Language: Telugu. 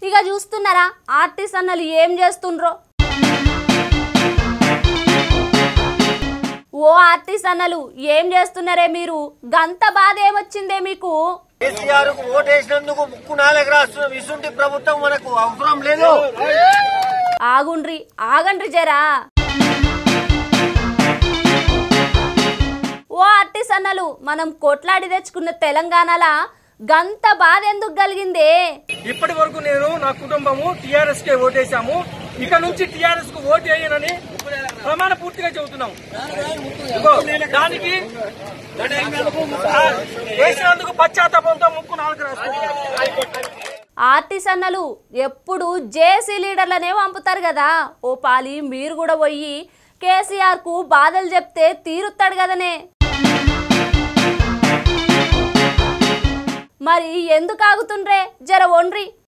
ఇక చూస్తున్నారా ఆర్టిస్ట్ అన్నలు ఏం చేస్తుండ్రో ఓ ఆర్టిస్ట్ అన్నలు ఏం చేస్తున్నారే మీరు గంత బాధ ఏమొచ్చిందే మీకు కేసీఆర్ కు ఓటేసినందుకు ముక్కు నాలుగు రాష్ట్రం ఇసుంటి ప్రభుత్వం మనకు అవసరం లేదు ఆగుండ్రి ఆగండ్రి జరా ఓ ఆర్టిస్ట్ అన్నలు మనం కొట్లాడి తెచ్చుకున్న తెలంగాణల గంత బాధ ఎందుకు కలిగిందే ఇప్పటి వరకు నేను నా కుటుంబము టిఆర్ఎస్ కే ఓటేశాము ఇక నుంచి టిఆర్ఎస్ కు ఓటు వేయనని ప్రమాణ పూర్తిగా చెబుతున్నాం ఇదిగో, దానికి ఆ, వేసినందుకు పశ్చాత్తాపంతో ముక్కు నాలుగు రాష్ట్రం ఆర్టిస్ట్ అన్నలు ఎప్పుడు జేసీ లీడర్లనే పంపుతారు కదా ఓ పాలి మీరు కూడా పోయి కేసీఆర్ కు బాధలు చెప్తే తీరుతాడు కదనే మరి ఎందుకు ఆగుతుండ్రే జర ఒండ్రి